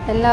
എല്ലാ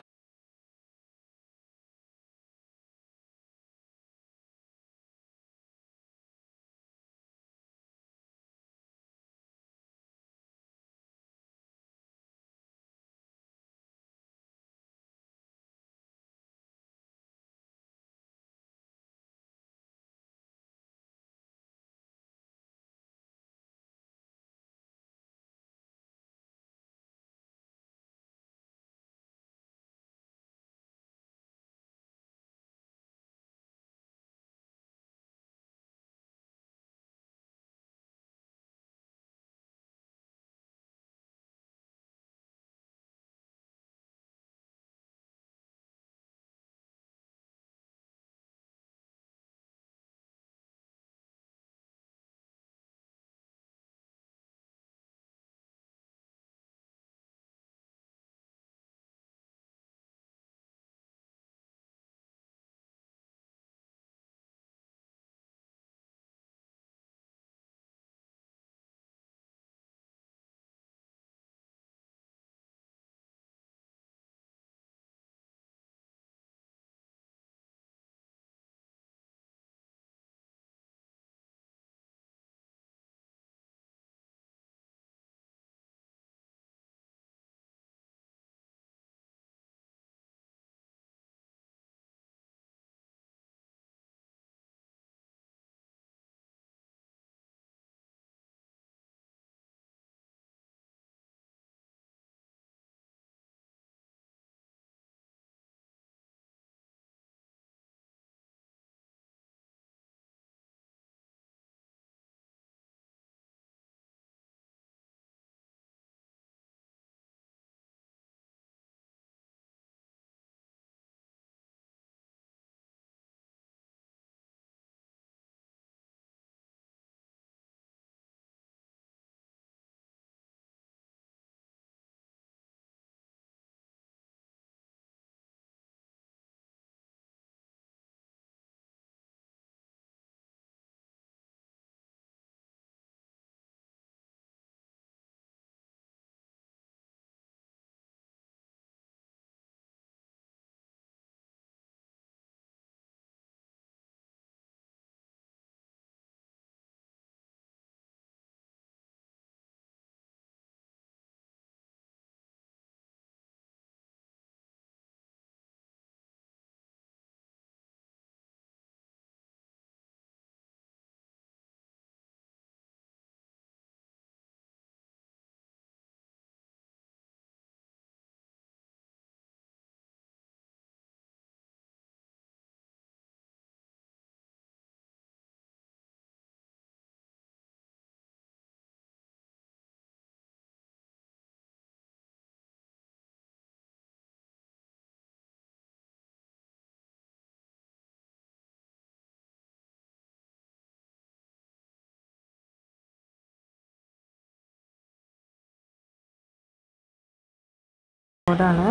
റോഡാണ്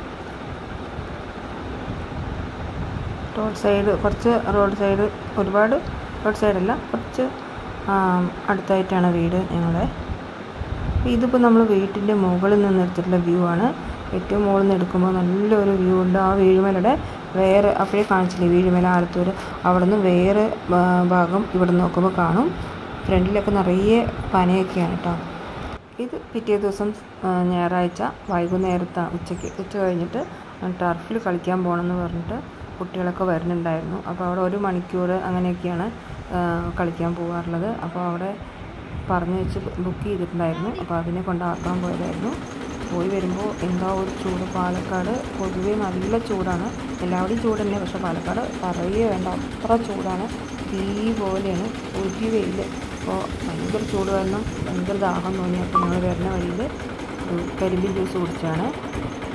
road side കുറച്ച് റോഡ് സൈഡ് ഒരുപാട് റോഡ് സൈഡല്ല കുറച്ച് ആം, അടുത്തായിട്ടാണ് വീട് ഞങ്ങളുടെ അപ്പോൾ ഇതിപ്പോൾ നമ്മൾ വീട്ടിൻ്റെ മുകളിൽ നിന്ന് എടുത്തിട്ടുള്ള വ്യൂ ആണ് ഏറ്റവും മുകളിൽ നിന്ന് എടുക്കുമ്പോൾ നല്ലൊരു വ്യൂ ഉണ്ട് ആ വീഴുമലയുടെ വേറെ അപ്പോഴേ കാണിച്ചില്ലേ വീഴുമല ആലത്തൂർ അവിടെ നിന്ന് വേറെ ഭാ- ഭാഗം ഇവിടെ നോക്കുമ്പോൾ കാണും ഫ്രണ്ടിലൊക്കെ നിറയെ പനയൊക്കെയാണ് കേട്ടോ ഇത് പിറ്റേ ദിവസം ആ, ഞായറാഴ്ച വൈകുന്നേരത്തെ ഉച്ചയ്ക്ക് ഉച്ച കഴിഞ്ഞിട്ട് ടർഫിൽ കളിക്കാൻ പോകണമെന്ന് പറഞ്ഞിട്ട് കുട്ടികളൊക്കെ വരുന്നുണ്ടായിരുന്നു അപ്പോൾ അവിടെ ഒരു മണിക്കൂർ അങ്ങനെയൊക്കെയാണ് ആ, കളിക്കാൻ പോകാറുള്ളത് അപ്പോൾ അവിടെ പറഞ്ഞു വെച്ച് ബുക്ക് ചെയ്തിട്ടുണ്ടായിരുന്നു അപ്പോൾ അതിനെ കൊണ്ടാക്കാൻ പോയതായിരുന്നു പോയി വരുമ്പോൾ എന്താ ഒരു ചൂട് പാലക്കാട് പൊതുവേ നല്ല ചൂടാണ് എല്ലാവിടെയും ചൂട് തന്നെ പക്ഷേ പാലക്കാട് പറയുകയേ വേണ്ട അത്ര ചൂടാണ് തീ പോലെയാണ് ഒരു വെയിൽ അപ്പോൾ ഭയങ്കര ചൂട് കാരണം ഭയങ്കര ദാഹം തോന്നി അപ്പോൾ ഞങ്ങൾ വരുന്ന വഴിയിൽ ഒരു കരിമ്പിൻ ജ്യൂസ് കുടിച്ചാണ്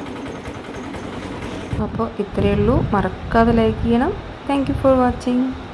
അപ്പോൾ ഇത്രയേ ഉള്ളൂ മറക്കാതെ ലൈക്ക് ചെയ്യണം താങ്ക് യു ഫോർ വാച്ചിങ്